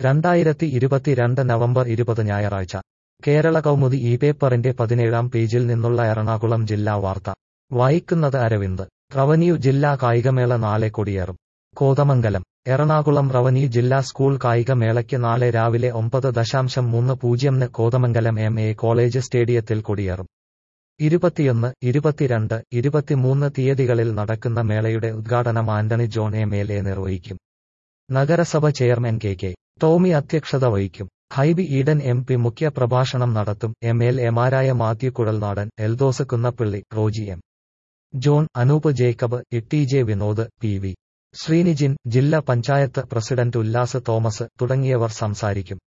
രണ്ടായിരത്തി ഇരുപത്തിരണ്ട് നവംബർ ഇരുപത് ഞായറാഴ്ച കേരള കൗമുദി ഈ പേപ്പറിന്റെ പതിനേഴാം പേജിൽ നിന്നുള്ള എറണാകുളം ജില്ലാ വാർത്ത വായിക്കുന്നത് അരവിന്ദ് റവന്യൂ ജില്ലാ കായികമേള നാളെ കൊടിയേറും കോതമംഗലം എറണാകുളം റവന്യൂ ജില്ലാ സ്കൂൾ കായികമേളയ്ക്ക് നാളെ രാവിലെ ഒമ്പത് ദശാംശം മൂന്ന് പൂജ്യംന് കോതമംഗലം എം എ കോളേജ് സ്റ്റേഡിയത്തിൽ കൊടിയേറും ഇരുപത്തിയൊന്ന് ഇരുപത്തിരണ്ട് ഇരുപത്തിമൂന്ന് തീയതികളിൽ നടക്കുന്ന മേളയുടെ ഉദ്ഘാടനം Antony John M L A നിർവഹിക്കും നഗരസഭ ചെയർമാൻ കെ കെ ടോമി അധ്യക്ഷത വഹിക്കും ഹൈബി ഈഡൻ എം പി മുഖ്യ പ്രഭാഷണം നടത്തും എം എൽ എമാരായ Mathew Kuzhalnadan Eldhose Kunnappilly Roji M John Anoop Jacob Itty J Vinod P V Sreenijin ജില്ലാ പഞ്ചായത്ത് പ്രസിഡന്റ് ഉല്ലാസ് തോമസ് തുടങ്ങിയവർ സംസാരിക്കും